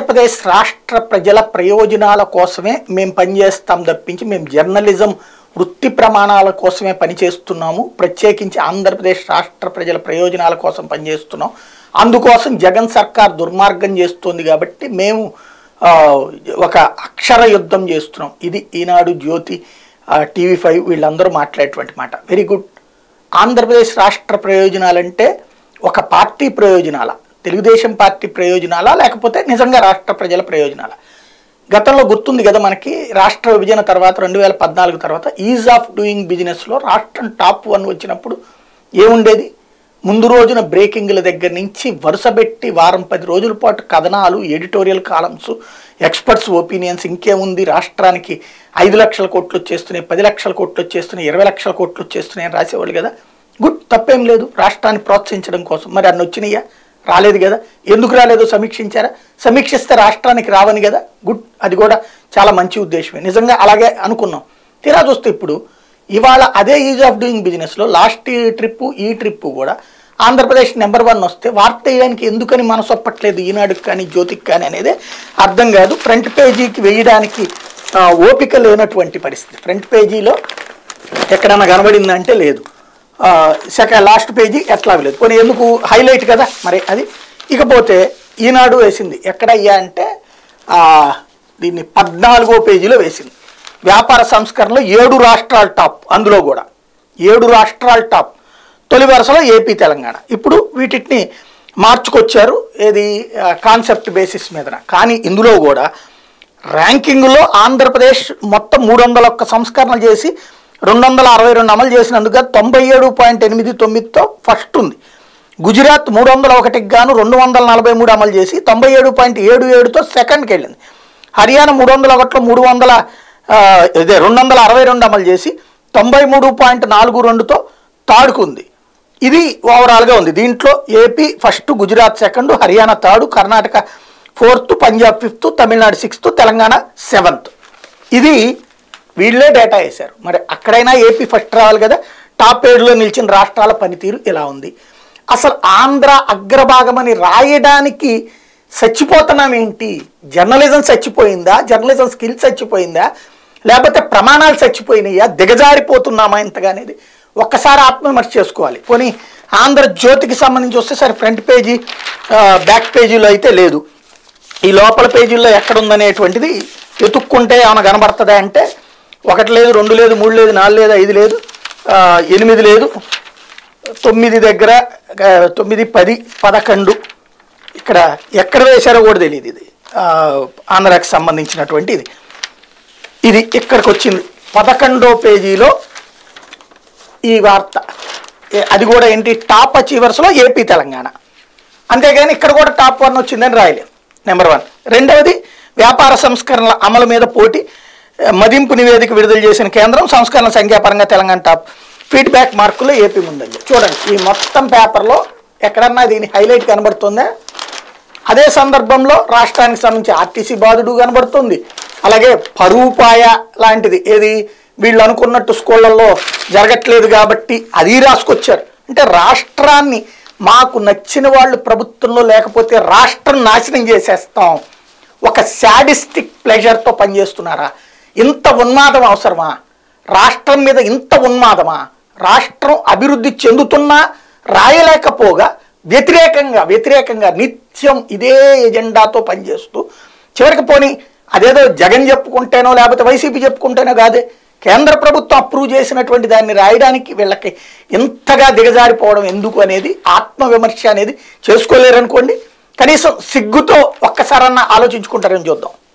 ఆంధ్రప్రదేశ్ రాష్ట్ర ప్రజల ప్రయోజనాల కోసమే మేము పనిచేస్తాం తప్పించి మేము జర్నలిజం వృత్తి ప్రమాణాల కోసమే పనిచేస్తున్నాము ప్రత్యేకించి ఆంధ్రప్రదేశ్ రాష్ట్ర ప్రజల ప్రయోజనాల కోసం పనిచేస్తున్నాం అందుకోసం జగన్ సర్కార్ దుర్మార్గం చేస్తుంది కాబట్టి మేము ఆ, ఒక అక్షర యుద్ధం చేస్తున్నాం ఇది ఈనాడు జ్యోతి టీవీ ఫైవ్ వీళ్ళందరూ మాట్లాడేటువంటి మాట వెరీ గుడ్ ఆంధ్రప్రదేశ్ రాష్ట్ర ప్రయోజనాలంటే ఒక పార్టీ ప్రయోజనాల తెలుగుదేశం పార్టీ ప్రయోజనాలా లేకపోతే నిజంగా రాష్ట్ర ప్రజల ప్రయోజనాల గతంలో గుర్తుంది కదా మనకి రాష్ట్ర విభజన తర్వాత రెండు వేల పద్నాలుగు తర్వాత ఈజ్ ఆఫ్ డూయింగ్ బిజినెస్లో రాష్ట్రం టాప్ వన్ వచ్చినప్పుడు ఏముండేది ముందు రోజున బ్రేకింగ్ల దగ్గర నుంచి వరుసబెట్టి వారం పది రోజుల పాటు కథనాలు ఎడిటోరియల్ కాలమ్స్ ఎక్స్పర్ట్స్ ఒపీనియన్స్ ఇంకేముంది రాష్ట్రానికి ఐదు లక్షల కోట్లు వచ్చేస్తున్నాయి పది లక్షల కోట్లు వచ్చేస్తున్నాయి ఇరవై లక్షల కోట్లు వచ్చేస్తున్నాయి అని రాసేవాళ్ళు కదా గుడ్ తప్పేం లేదు రాష్ట్రాన్ని ప్రోత్సహించడం కోసం మరి అన్ని వచ్చినాయా రాలేదు కదా ఎందుకు రాలేదో సమీక్షించారా సమీక్షిస్తే రాష్ట్రానికి రావని కదా గుడ్ అది కూడా చాలా మంచి ఉద్దేశమే నిజంగా అలాగే అనుకున్నాం తీరా చూస్తే ఇప్పుడు ఇవాళ అదే ఈజ్ ఆఫ్ డూయింగ్ బిజినెస్లో లాస్ట్ ట్రిప్ ఈ ట్రిప్ కూడా ఆంధ్రప్రదేశ్ నెంబర్ వన్ వస్తే వార్త వేయడానికి ఎందుకని మనసు ఒప్పట్లేదు ఈనాడుకి కానీ జ్యోతికి కానీ అనేది అర్థం కాదు ఫ్రంట్ పేజీకి వేయడానికి ఆ, ఓపిక లేనటువంటి పరిస్థితి ఫ్రంట్ పేజీలో ఎక్కడన్నా కనబడిందంటే లేదు సెకండ్ లాస్ట్ పేజీ ఎట్లా లేదు పోనీ ఎందుకు హైలైట్ కదా మరి అది ఇకపోతే ఈనాడు వేసింది ఎక్కడయ్యా అంటే ఆ, దీన్ని పద్నాలుగో పేజీలో వేసింది వ్యాపార సంస్కరణలో ఏడు రాష్ట్రాలు టాప్ అందులో కూడా ఏడు రాష్ట్రాలు టాప్ తొలి వరుసలో ఏపీ తెలంగాణ ఇప్పుడు వీటిని మార్చుకొచ్చారు ఏది కాన్సెప్ట్ బేసిస్ మీదన కానీ ఇందులో కూడా ర్యాంకింగ్లో ఆంధ్రప్రదేశ్ మొత్తం మూడు వందల ఒక్క సంస్కరణలు చేసి రెండు వందల అరవై రెండు అమలు చేసినందుకు తొంభై ఏడు పాయింట్ ఎనిమిది తొమ్మిదితో ఫస్ట్ ఉంది గుజరాత్ మూడు వందల ఒకటికి గాను రెండు వందల నలభై మూడు అమలు చేసి తొంభై ఏడు పాయింట్ ఏడు ఏడుతో సెకండ్కి వెళ్ళింది హర్యానా మూడు వందల ఒకటిలో మూడు వందల ఆ, ఇదే రెండు వందల అరవై రెండు అమలు చేసి తొంభై మూడు పాయింట్ నాలుగు రెండుతో తాడుకుంది ఇది ఓవరాల్గా ఉంది దీంట్లో AP first Gujarat second Haryana third Karnataka fourth Punjab fifth Tamil Nadu sixth Telangana seventh ఇది వీళ్ళే డేటా వేశారు మరి అక్కడైనా ఏపీ ఫస్ట్ రావాలి కదా టాప్ ఏడులో నిలిచిన రాష్ట్రాల పనితీరు ఇలా ఉంది అసలు ఆంధ్ర అగ్రభాగమని రాయడానికి చచ్చిపోతున్నాం ఏంటి జర్నలిజం చచ్చిపోయిందా జర్నలిజం స్కిల్ చచ్చిపోయిందా లేకపోతే ప్రమాణాలు చచ్చిపోయినాయా దిగజారిపోతున్నామా ఇంతగా అనేది ఒక్కసారి ఆత్మవిమర్శ చేసుకోవాలి పోనీ ఆంధ్రజ్యోతికి సంబంధించి వస్తే సరే ఫ్రంట్ పేజీ ఆ, బ్యాక్ పేజీలో అయితే లేదు ఈ లోపల పేజీల్లో ఎక్కడ ఉందనేటువంటిది వెతుక్కుంటే ఏమైనా కనబడుతుందా అంటే ఒకటి లేదు రెండు లేదు మూడు లేదు నాలుగు లేదు ఐదు లేదు ఆ, ఎనిమిది లేదు తొమ్మిది దగ్గర ఆ, తొమ్మిది పది పదకొండు ఇక్కడ ఎక్కడ వేశారో కూడా తెలియదు ఇది ఆ, ఆంధ్రాకి సంబంధించినటువంటి ఇది ఇది ఇక్కడికి వచ్చింది పదకొండో పేజీలో ఈ వార్త ఏ- అది కూడా ఏంటి టాప్ అచీవర్స్లో ఏపీ తెలంగాణ అంతేగాని ఇక్కడ కూడా టాప్ వన్ వచ్చిందని రాయలేం నెంబర్ వన్ రెండవది వ్యాపార సంస్కరణల అమలు మీద పోటీ ఏ, మదింపు నివేదిక విడుదల చేసిన కేంద్రం సంస్కరణ సంఖ్యాపరంగా తెలంగాణ టాప్ ఫీడ్బ్యాక్ మార్కుల్లో ఏపీ ముందండి చూడండి ఈ మొత్తం పేపర్లో ఎక్కడన్నా దీని హైలైట్ కనబడుతుందా అదే సందర్భంలో రాష్ట్రానికి సంబంధించి ఆర్టీసీ బాధుడు కనబడుతుంది అలాగే పరువుపాయ లాంటిది ఏది వీళ్ళు అనుకున్నట్టు స్కూళ్ళల్లో జరగట్లేదు కాబట్టి అది రాసుకొచ్చారు అంటే రాష్ట్రాన్ని మాకు నచ్చిన వాళ్ళు ప్రభుత్వంలో లేకపోతే రాష్ట్రం నాశనం చేసేస్తాం ఒక శాడిస్టిక్ ప్లెజర్తో పనిచేస్తున్నారా ఇంత ఉన్మాదం అవసరమా రాష్ట్రం మీద ఇంత ఉన్మాదమా రాష్ట్రం అభివృద్ధి చెందుతున్నా రాయలేకపోగా వ్యతిరేకంగా వ్యతిరేకంగా నిత్యం ఇదే ఎజెండాతో పనిచేస్తూ చివరికి పోని అదేదో జగన్ చెప్పుకుంటేనో లేకపోతే వైసీపీ చెప్పుకుంటేనో కాదే కేంద్ర ప్రభుత్వం అప్రూవ్ చేసినటువంటి దాన్ని రాయడానికి వీళ్ళకి ఇంతగా దిగజారిపోవడం ఎందుకు అనేది ఆత్మవిమర్శ అనేది చేసుకోలేరనుకోండి కనీసం సిగ్గుతో ఒక్కసారన్నా ఆలోచించుకుంటారని చూద్దాం